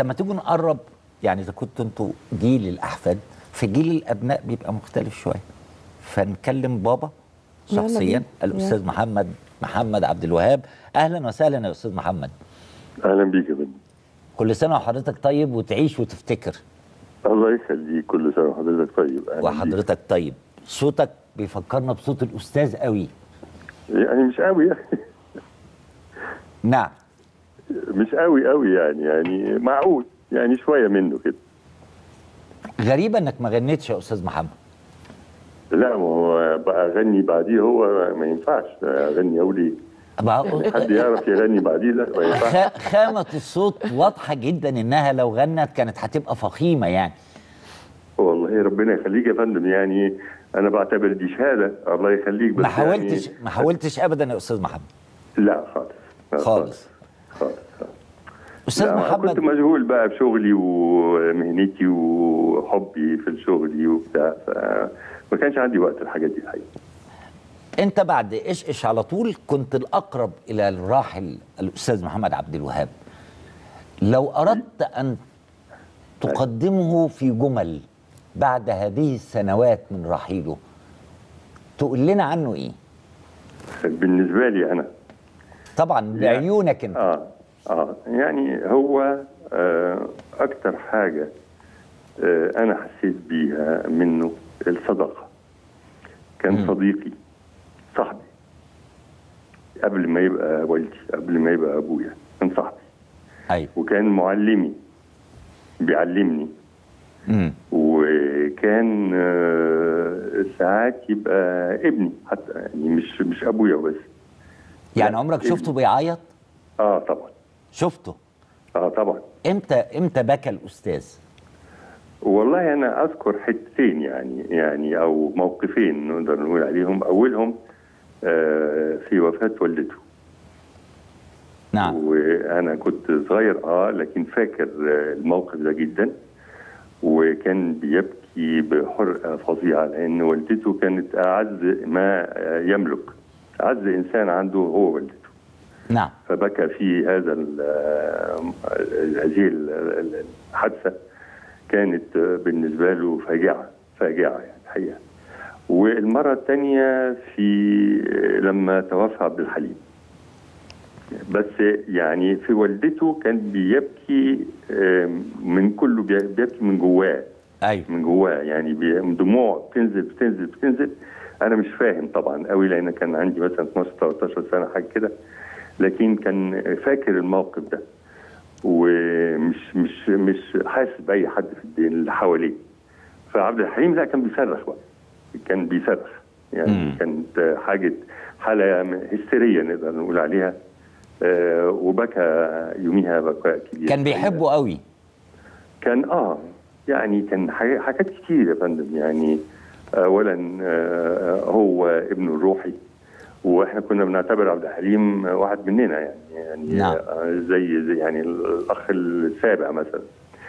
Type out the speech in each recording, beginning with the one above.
طب ما تيجوا نقرب يعني اذا كنتوا انتوا جيل الاحفاد فجيل الابناء بيبقى مختلف شويه فنكلم بابا يلا شخصيا بينا. الاستاذ محمد محمد عبد الوهاب اهلا وسهلا يا استاذ محمد اهلا بيك يا فندم كل سنه وحضرتك طيب وتعيش وتفتكر الله يخليك كل سنه وحضرتك طيب أهلاً وحضرتك طيب صوتك بيفكرنا بصوت الاستاذ قوي بيك. يعني مش قوي يعني نعم مش قوي قوي يعني يعني معقول يعني شويه منه كده غريبه انك ما غنيتش يا استاذ محمد لا ما هو بقى اغني بعديه هو ما ينفعش اغني اقول ايه حد يعرف يغني بعديه لا ما ينفعش خ- خامة الصوت واضحة جدا انها لو غنت كانت هتبقى فخيمة يعني والله ربنا يخليك يا فندم يعني انا بعتبر دي شهاده الله يخليك بس ما حاولتش يعني ما حاولتش ابدا يا استاذ محمد لا خالص لا خالص خالص خالص استاذ لا، محمد كنت مشغول بقى بشغلي ومهنتي وحبي في شغلي وبتاع فما كانش عندي وقت الحاجات دي الحقيقه انت بعد ايش ايش على طول كنت الاقرب الى الراحل الاستاذ محمد عبد الوهاب لو اردت ان تقدمه في جمل بعد هذه السنوات من رحيله تقول لنا عنه ايه بالنسبه لي انا طبعا بعيونك انت اه اه يعني هو آه اكتر حاجه آه انا حسيت بيها منه الصداقه كان مم. صديقي صاحبي قبل ما يبقى والدي قبل ما يبقى ابويا كان صاحبي ايوه وكان معلمي بيعلمني مم. وكان آه، ساعات يبقى ابني حتى يعني مش مش ابويا بس يعني لا، عمرك ابني. شفته بيعيط اه طبعا شفته اه طبعا امتى امتى بكى الاستاذ والله انا اذكر حتتين يعني يعني او موقفين نقدر نقول عليهم اولهم آه، في وفاه والدته نعم وانا كنت صغير اه لكن فاكر آه، الموقف ده جدا وكان بيبكي بحرقه فظيعه لان والدته كانت اعز ما آه، يملك اعز انسان عنده هو والدته نعم فبكى في هذا ال- آه، هذه ال- الحادثه كانت آه، بالنسبه له فاجعه فاجعه يعني الحقيقه والمره الثانيه في آه، لما توفى عبد الحليم بس يعني في والدته كان بيبكي آه، من كله بي- بيبكي من جواه ايوه من جواه يعني بي- دموع بتنزل بتنزل بتنزل انا مش فاهم طبعا قوي لان كان عندي مثلا 12 13 سنه حاجه كده لكن كان فاكر الموقف ده ومش مش مش حاسس باي حد في الدين اللي حواليه فعبد الحليم لا كان بيصرخ بقى كان بيصرخ يعني مم. كانت حاجه حاله هستيريه نقدر نقول عليها آه وبكى يوميها بكاء كبير كان بيحبه قوي كان اه يعني كان حاجات حاجات كتير يا فندم يعني اولا آه هو ابنه الروحي واحنا كنا بنعتبر عبد الحليم واحد مننا يعني يعني نعم. آه زي زي يعني الاخ السابع مثلا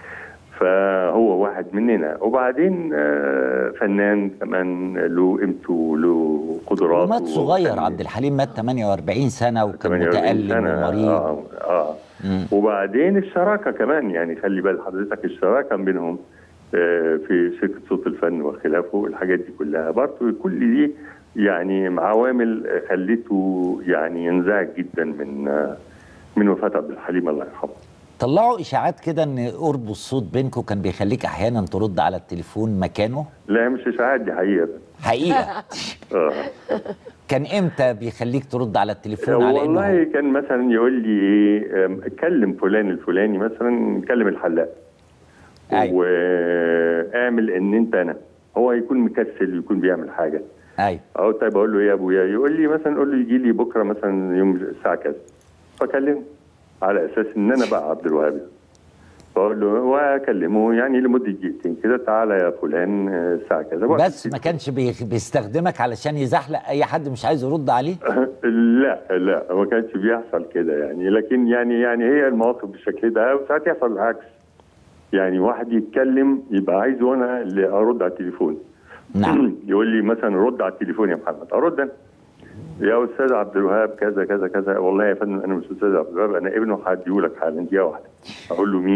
فهو واحد مننا وبعدين آه فنان كمان له قيمته وله قدراته ومات صغير وكان- عبد الحليم مات 48 سنه وكان 48 متألم سنة. ومريض اه اه مم. وبعدين الشراكه كمان يعني خلي بال حضرتك الشراكه بينهم آه، في شركه صوت الفن وخلافه الحاجات دي كلها برضه كل دي يعني عوامل آه، خلته يعني ينزعج جدا من آه، من وفاه عبد الحليم الله يرحمه طلعوا اشاعات كده ان قرب الصوت بينكم كان بيخليك احيانا ترد على التليفون مكانه لا مش اشاعات دي حقيقه حقيقه اه كان امتى بيخليك ترد على التليفون على انه والله كان مثلا يقول لي ايه آم، كلم فلان الفلاني مثلا كلم الحلاق أيوة. واعمل ان انت انا هو يكون مكسل يكون بيعمل حاجه ايوه او طيب اقول له ايه يا ابويا يقول لي مثلا قول له يجي لي بكره مثلا يوم الساعه كذا فاكلمه على اساس ان انا بقى عبد الوهاب فاقول له واكلمه يعني لمده دقيقتين كده تعالى يا فلان آه، الساعه كذا وقت بس ما كانش بي- بيستخدمك علشان يزحلق اي حد مش عايز يرد عليه لا لا ما كانش بيحصل كده يعني لكن يعني يعني هي المواقف بالشكل ده وساعات يحصل العكس يعني واحد يتكلم يبقى عايز وانا اللي ارد على التليفون نعم يقول لي مثلا رد على التليفون يا محمد ارد انا يا استاذ عبد الوهاب كذا كذا كذا والله يا فندم انا مش استاذ عبد الوهاب انا ابنه هديهولك حالا دقيقه واحده اقول له مين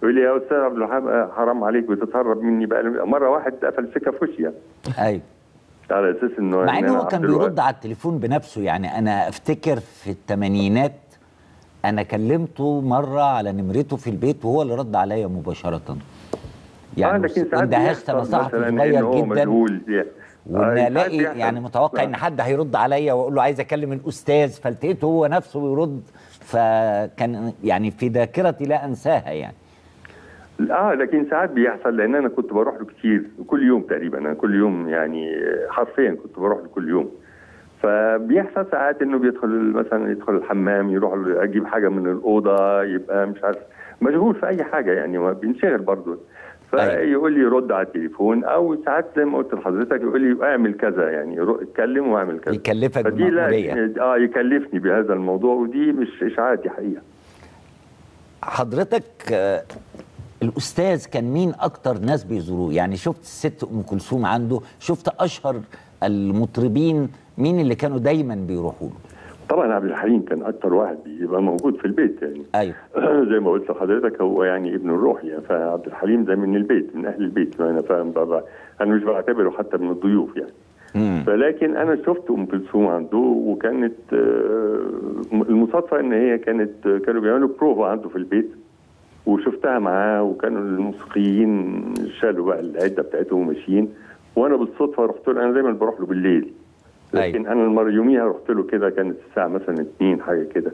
يقول لي يا استاذ عبد الوهاب آه، حرام عليك بتتهرب مني بقى مره واحد قفل سكه في وشي يعني ايوه على اساس انه مع إن انه أنا هو كان عبد الوهاب. بيرد على التليفون بنفسه يعني انا افتكر في الثمانينات انا كلمته مره على نمرته في البيت وهو اللي رد عليا مباشره آه يعني لكن ساعات اندهشت انا بيحصل صحفي مثلاً إن صغير هو جدا مجهول يعني. آه، وان ساعات الاقي بيحصل. يعني متوقع آه. ان حد هيرد عليا واقول له عايز اكلم الاستاذ فلقيته هو نفسه يرد فكان يعني في ذاكرتي لا انساها يعني اه لكن ساعات بيحصل لان انا كنت بروح له كتير كل يوم تقريبا انا كل يوم يعني حرفيا كنت بروح له كل يوم فبيحصل ساعات انه بيدخل مثلا يدخل الحمام يروح له اجيب حاجه من الاوضه يبقى مش عارف مشغول في اي حاجه يعني ما بينشغل برضه فيقول لي رد على التليفون او ساعات زي ما قلت لحضرتك يقول لي اعمل كذا يعني رو- اتكلم واعمل كذا يكلفك فدي لا بمأمورية. اه يكلفني بهذا الموضوع ودي مش اشاعات دي حقيقه حضرتك آه، الاستاذ كان مين اكتر ناس بيزوروه يعني شفت الست ام كلثوم عنده شفت اشهر المطربين مين اللي كانوا دايما بيروحوا له طبعا عبد الحليم كان اكتر واحد بيبقى موجود في البيت يعني ايوه زي ما قلت لحضرتك هو يعني ابن الروح يعني فعبد الحليم ده من البيت من اهل البيت انا فاهم بقى انا مش بعتبره حتى من الضيوف يعني مم. فلكن انا شفت ام كلثوم عنده وكانت آه، المصادفه ان هي كانت كانوا بيعملوا بروفا عنده في البيت وشفتها معاه وكانوا الموسيقيين شالوا بقى العده بتاعتهم وماشيين وانا بالصدفه رحت له انا دايما بروح له بالليل لكن انا المره يوميها رحت له كده كانت الساعه مثلا اتنين حاجه كده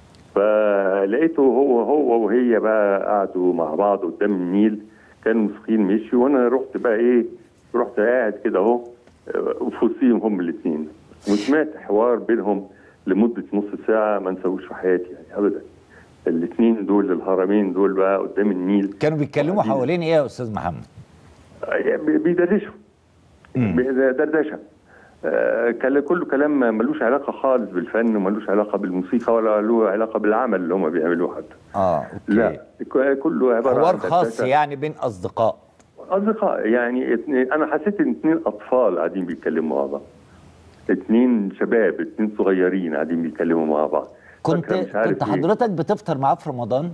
فلقيته هو هو وهي بقى قعدوا مع بعض قدام النيل كانوا الموسيقيين مشيوا وانا رحت بقى ايه رحت قاعد كده اهو آه، وفي وسطيهم هم الاثنين وسمعت حوار بينهم لمده نص ساعه ما انساهوش في حياتي يعني ابدا الاثنين دول الهرمين دول بقى قدام النيل كانوا بيتكلموا وبعدين- حوالين ايه يا استاذ محمد آه، بي- بيدردشوا بي- دردشه آه، كل- كله كلام ما- ملوش علاقه خالص بالفن وملوش علاقه بالموسيقى ولا له علاقه بالعمل اللي هم بيعملوه حتى اه اوكي لا ك- كله عباره حوار عن خاص دردشة. يعني بين اصدقاء اصدقاء يعني اتنين انا حسيت ان اتنين اطفال قاعدين بيتكلموا مع بعض اتنين شباب اتنين صغيرين قاعدين بيتكلموا مع بعض كنت فاكرة مش عارف كنت إيه. حضرتك بتفطر معاه في رمضان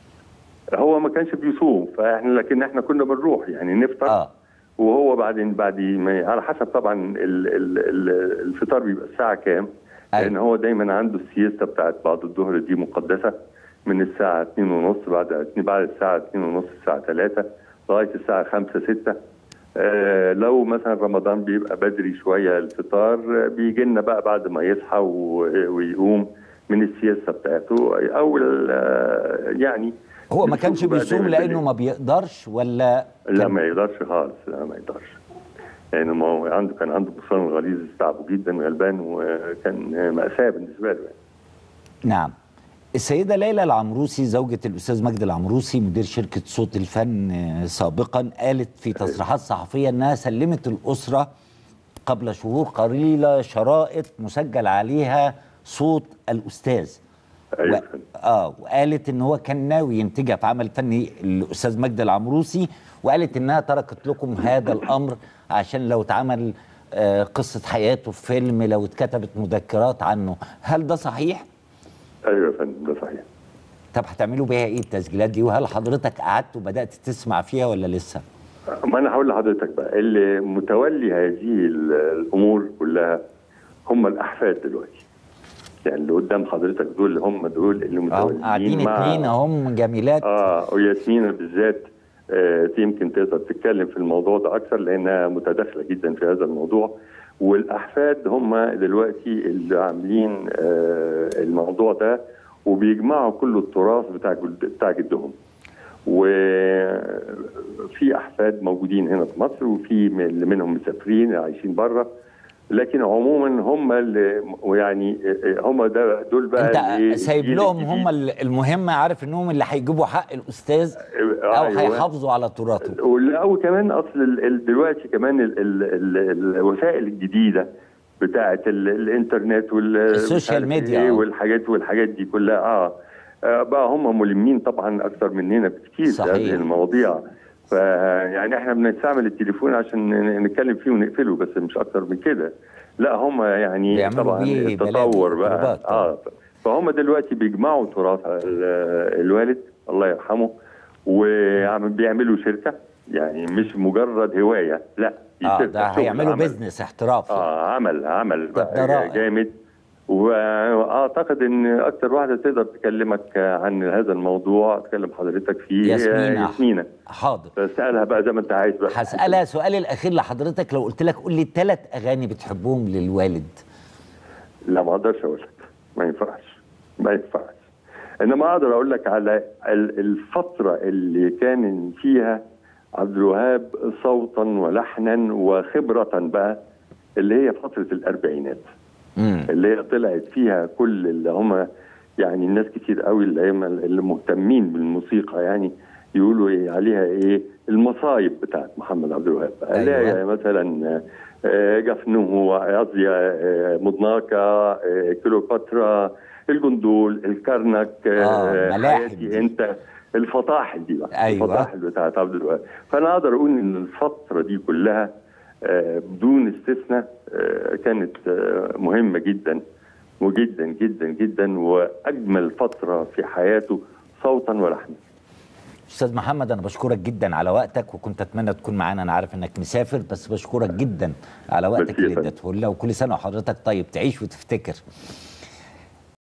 هو ما كانش بيصوم فاحنا لكن احنا كنا بنروح يعني نفطر اه وهو بعدين بعد ما على حسب طبعا ال ال ال الفطار بيبقى الساعه كام أيوة. لان هو دايما عنده السياسه بتاعت بعد الظهر دي مقدسه من الساعه 2 ونص بعد بعد الساعه 2 ونص الساعه 3 لغايه الساعه 5 6 آه لو مثلا رمضان بيبقى بدري شويه الفطار آه، بيجي لنا بقى بعد ما يصحى و- ويقوم من السياسه بتاعته او ال- آه، يعني هو ما كانش بنشوفه بقى بيصوم دايماً لانه ما بيقدرش ولا لا كان- ما يقدرش خالص لا ما يقدرش يعني ما هو عنده كان عنده بصان غليظ تعبه جدا غلبان وكان مأساة بالنسبة له يعني. نعم السيدة ليلى العمروسي زوجة الأستاذ مجدي العمروسي مدير شركة صوت الفن آه، سابقا قالت في تصريحات صحفية أنها سلمت الأسرة قبل شهور قليلة شرائط مسجل عليها صوت الأستاذ أيوة. و... اه وقالت ان هو كان ناوي ينتجها في عمل فني الاستاذ مجدي العمروسي وقالت انها تركت لكم هذا الامر عشان لو اتعمل آه قصه حياته في فيلم لو اتكتبت مذكرات عنه هل ده صحيح؟ ايوه يا فندم ده صحيح طب هتعملوا بيها ايه التسجيلات دي وهل حضرتك قعدت وبدات تسمع فيها ولا لسه؟ ما انا هقول لحضرتك بقى اللي متولي هذه ال- الامور كلها هم الاحفاد دلوقتي يعني اللي قدام حضرتك دول هم دول اللي اهو متوليين قاعدين مع اتنين اهم جميلات اه وياسمين بالذات آه يمكن تقدر تتكلم في الموضوع ده اكثر لانها متداخله جدا في هذا الموضوع والاحفاد هم دلوقتي اللي عاملين آه الموضوع ده وبيجمعوا كل التراث بتاع جد- بتاع جدهم وفي احفاد موجودين هنا في مصر وفي من- اللي منهم مسافرين عايشين بره لكن عموما هم اللي ويعني هم ده دول بقى اللي- انت سايب الجيل لهم الجديد. هم ال- المهم عارف انهم اللي هيجيبوا حق الاستاذ او أيوة. هيحافظوا على تراثه ولا وكمان اصل ال- ال- دلوقتي كمان ال ال ال الوسائل الجديده بتاعه ال الانترنت وال السوشيال مش عارف ميديا، إيه آه. والحاجات والحاجات دي كلها اه, آه بقى هم ملمين طبعا اكثر مننا بكثير في صحيح. هذه المواضيع فيعني احنا بنستعمل التليفون عشان ن- نتكلم فيه ونقفله بس مش اكثر من كده لا هم يعني بيعملوا طبعا بيه التطور بلاوي، بقى خروجات طبعا. اه فهم دلوقتي بيجمعوا تراث ال- الوالد الله يرحمه وبيعملوا شركه يعني مش مجرد هوايه لا دي اه شركة، ده شغل هيعملوا عمل. بيزنس احترافي اه عمل عمل طب ده رائع. جامد واعتقد ان اكتر واحده تقدر تكلمك عن هذا الموضوع تكلم حضرتك فيه هي ياسمينة. ياسمينة حاضر فاسالها بقى زي ما انت عايز بقى هسألها سؤالي الأخير لحضرتك لو قلت لك قول لي ثلاث أغاني بتحبهم للوالد لا ما اقدرش اقول لك ما ينفعش ما ينفعش انما اقدر اقول لك على ال- الفتره اللي كان فيها عبد الوهاب صوتا ولحنا وخبره بقى اللي هي فتره الاربعينات مم. اللي هي طلعت فيها كل اللي هم يعني الناس كتير قوي اللي هم اللي مهتمين بالموسيقى يعني يقولوا إيه عليها ايه المصايب بتاعت محمد عبد الوهاب اللي هي أيوة. مثلا آه، جفنه قصدي آه، مضناكة آه، كليوباترا الجندول الكرنك آه، ملاحم حياتي دي. انت الفطاحل دي بقى أيوة. الفطاحل بتاعت عبد الوهاب فانا اقدر اقول ان الفتره دي كلها آه، بدون استثناء آه، كانت آه، مهمه جدا وجدا جدا جدا واجمل فتره في حياته صوتا ولحنا أستاذ محمد أنا بشكرك جدا على وقتك وكنت أتمنى تكون معانا أنا عارف إنك مسافر بس بشكرك جدا على وقتك ميرسي يا اللي فندم. اديته لنا وكل سنة وحضرتك طيب تعيش وتفتكر